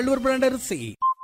Valluvar brand அரிசி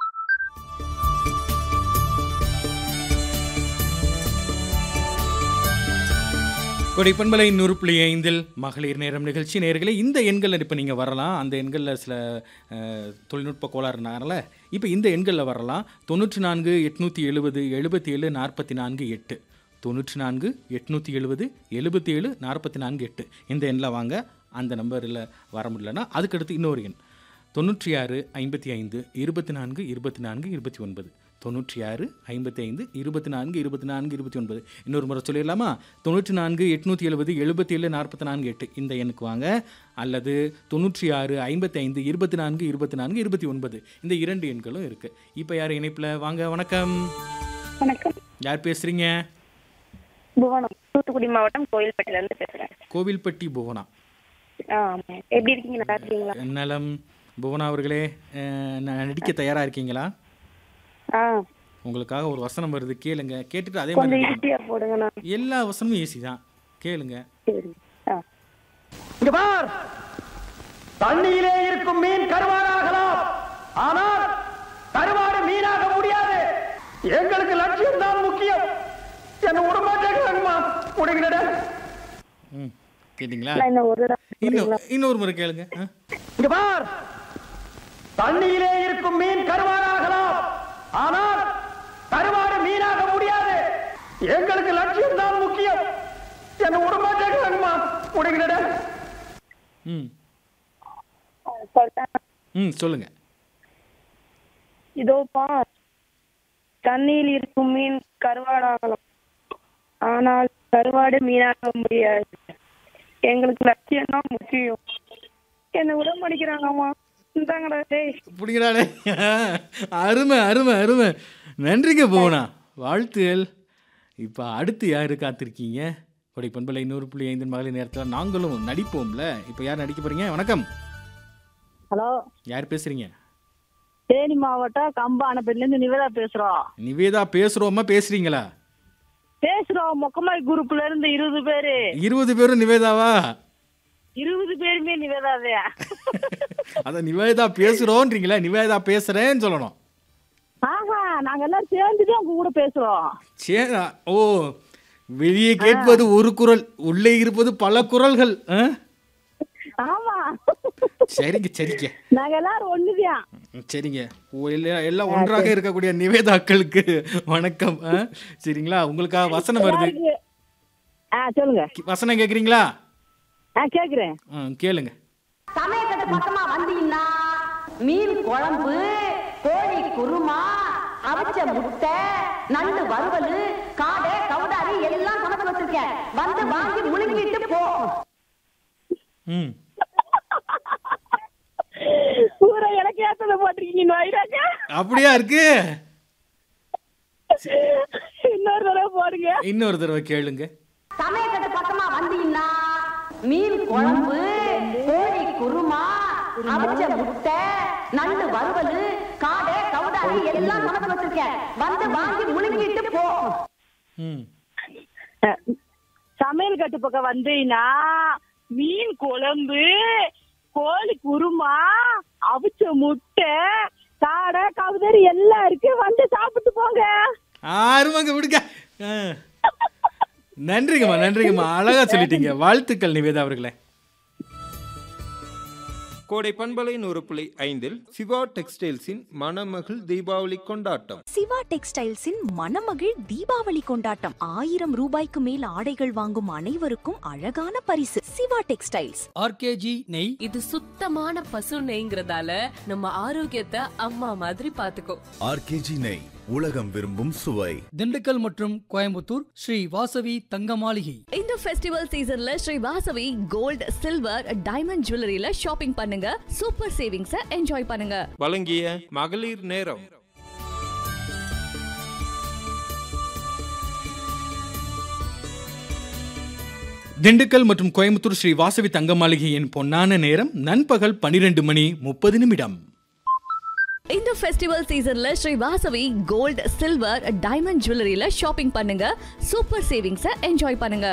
கொடைப்பண்பலை நூறு புள்ளி ஐந்தில் மகளிர் நேரம் நிகழ்ச்சி நேர்களை இந்த எண்களில் இப்போ நீங்கள் வரலாம் அந்த எண்களில் சில அஹ், தொழில்நுட்ப கோளாறுனால இப்போ இந்த எண்களில் வரலாம் தொண்ணூற்றி நான்கு எட்நூற்றி எழுபது எழுபத்தி ஏழு நாற்பத்தி நான்கு எட்டு தொண்ணூற்றி நான்கு எட்நூற்றி எழுபது எழுபத்தி ஏழு நாற்பத்தி நான்கு எட்டு இந்த எண்ணில் வாங்க அந்த நம்பரில் வர முடியலன்னா அதுக்கடுத்து இன்னொரு எண் தொண்ணூற்றி ஆறு ஐம்பத்தி ஐந்து இருபத்தி நான்கு இருபத்தி நான்கு இருபத்தி ஒன்பது தொண்ணூற்றி ஆறு ஐம்பத்தி ஐந்து இருபத்தி நான்கு இருபத்தி நான்கு இருபத்தி ஒன்பது இன்னொரு முறை சொல்லிடலாமா தொண்ணூற்றி நான்கு எட்நூற்றி எழுபது எழுபத்தி ஏழு நாற்பத்தி நான்கு எட்டு இந்த எண்ணுக்கு வாங்க அல்லது தொண்ணூற்றி ஆறு ஐம்பத்தி ஐந்து இருபத்தி நான்கு இருபத்தி நான்கு இருபத்தி ஒன்பது இந்த இரண்டு எண்களும் இருக்குது இப்போ யார் இணைப்பில் வாங்க வணக்கம் வணக்கம் யார் பேசுகிறீங்க புவனம் தூத்துக்குடி மாவட்டம் கோயில்பட்டில இருந்து பேசுறேன் கோவில்பட்டி புவனா ஆ ஆமா எப்படி இருக்கீங்க நல்லா இருக்கீங்களா நலம் புவனா அவர்களே அஹ், நான் நடிக்க தயாராக இருக்கீங்களா ஆ உங்களுக்காக ஒரு வசனம் வருது கேளுங்க கேட்டுட்டு அதே கொஞ்சம் மாதிரி ஈஸியா போடுங்கண்ணா எல்லா வசனமும் ஈஸி தான் கேளுங்க சரி ஆ இங்க பார் தண்ணியிலே இருக்கும் மீன் கருவாடாகலாம் ஆனால் கருவாடு மீனாக முடியாது எங்களுக்கு லட்சியம் தான் முக்கியம் என்ன விடமாட்டேங்கிறாங்கம்மா முடிங்கடா ம் கேட்டிங்களா நான் இன்னும் ஒரு தடவை இன்னும் இன்னொரு முறை கேளுங்க ஆ? இங்க பார் தண்ணியிலே இருக்கும் மீன் கருவாடாகலாம் ஆனால் கருவாடு மீனாக முடியாது எங்களுக்கு லட்சியம் தான் முக்கியம் என்ன விடமாட்டேங்கிறாங்கம்மா முடிங்கடா ம் சொல்றேன் ம் சொல்லுங்க இதோப்பா தண்ணியில் இருக்கும் மீன் கருவாடாகலாம் ஆனால் கருவாடு மீனாக முடியாது எங்களுக்கு லட்சியம் தான் முக்கியம் என்ன விட மாட்டேங்கிறாங்கம்மா இந்தாங்கடா டேய் பிடிக்கிறாளே அருமை அருமை அருமை நன்றிங்க போனா வாழ்த்துகள் இப்போ அடுத்து யாரு காத்திருக்கீங்க கொடை பண்பலை நூறு புள்ளி ஐந்து மகளிர் நேரத்தில் நாங்களும் நடிப்போம்ல இப்போ யார் நடிக்க போறீங்க வணக்கம் ஹலோ யார் பேசுறீங்க தேனி மாவட்டம் கம்பானப்பேட்டில இருந்து நிவேதா பேசுறோம் நிவேதா பேசுறோமா பேசுறீங்களா பேசுறோம் மொக்கமாய் குரூப்ல இருந்து இருபது பேரு இருபது பேரும் நிவேதாவா இருபது பேருமே நிவேதாவே அதான் நிவேதா பேசுறோன்றீங்களா நிவேதா பேசுறேன்னு சொல்லணும் ஆஹா நாங்க எல்லாரும் சேர்ந்துட்டு உங்க கூட பேசுறோம் சே ஓ வெளியே கேட்பது ஒரு குரல் உள்ளே இருப்பது பல குரல்கள் ஆ? ஆமா சரிங்க சரிங்க நாங்க எல்லாரும் ஒண்ணுதான் சரிங்க ஓ, எல்லா- எல்லாம் ஒன்றாக இருக்கக்கூடிய நிவேதாக்களுக்கு வணக்கம் ஆ? சரிங்களா உங்களுக்காக வசனம் வருது எல்லாருக்கு- ஆ சொல்லுங்க வசனம் கேக்குறீங்களா ஆ கேக்குறேன் ஆ, கேளுங்க சமயக்கட்டு பக்கமா வந்தீங்கன்னா மீன் குழம்பு கோழி குருமா அவிச்ச முட்டை நண்டு வறுவல் காடை கவுடாரி எல்லாம் சமைச்சு வச்சிருக்கேன் வந்து வாங்கி முழுங்கிட்டு போ ம் பூரா எனக்கு ஏத்தத போட்டிருக்கீங்க வைராக்க அப்படியா இருக்கு இன்னொரு தடவை போடுங்க இன்னொரு தடவை கேளுங்க சமயக்கட்டு பக்கமா வந்தீங்கன்னா மீன் குழம்பு கோழி குருமா அவிச்ச முட்டை நண்டு வறுவல் காடை கவுடாரி எல்லாம் சமைச்சு வச்சிருக்கேன் வந்து வாங்கி முழுங்கிட்டு போ ம் அஹ், சமையல் கட்டு பக்கம் வந்தீங்கன்னா மீன் குழம்பு கோழி குருமா அவிச்ச முட்டை காடை கவுதரி எல்லாம் இருக்கு வந்து சாப்பிட்டு போங்க ஆறுமாங்க விடுங்க ஆ. நன்றிங்கம்மா நன்றிங்கம்மா அழகா சொல்லிட்டீங்க வாழ்த்துக்கள் நிவேதா அவர்களே கோடை பண்பலை நூறு புள்ளி ஐந்தில் சிவா டெக்ஸ்டைல்ஸின் மணமகள் தீபாவளி கொண்டாட்டம் சிவா டெக்ஸ்டைல்ஸின் மணமகிழ் தீபாவளி கொண்டாட்டம் ஆயிரம் ரூபாய்க்கு மேல் ஆடைகள் வாங்கும் அனைவருக்கும் அழகான பரிசு சிவா டெக்ஸ்டைல்ஸ் ஆர்கேஜி நெய் இது சுத்தமான பசு நெய்ங்கிறதால நம்ம ஆரோக்கியத்தை அம்மா மாதிரி பாத்துக்கோ ஆர்கேஜி நெய் உலகம் விரும்பும் சுவை திண்டுக்கல் மற்றும் கோயம்புத்தூர் ஸ்ரீ வாசவி தங்க மாளிகை இந்த ஃபெஸ்டிவல் சீசன்ல Sri Vasavi gold silver diamond ஜுவல்லரியில ஷாப்பிங் பண்ணுங்க சூப்பர் சேவிங்ஸ என்ஜாய் பண்ணுங்க வழங்கிய மகளிர் நேரம் திண்டுக்கல் மற்றும் கோயம்புத்தூர் ஸ்ரீ வாசவி தங்க மாளிகையின் பொன்னான நேரம் நண்பகல் பனிரெண்டு மணி முப்பது நிமிடம் இந்த ஃபெஸ்டிவல் சீசன்ல Sri Vasavi gold silver diamond ஜுவல்லரியில ஷாப்பிங் பண்ணுங்க சூப்பர் சேவிங்ஸ என்ஜாய் பண்ணுங்க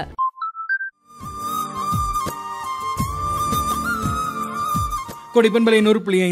கொடைப்பண்பலை நூறு புள்ளி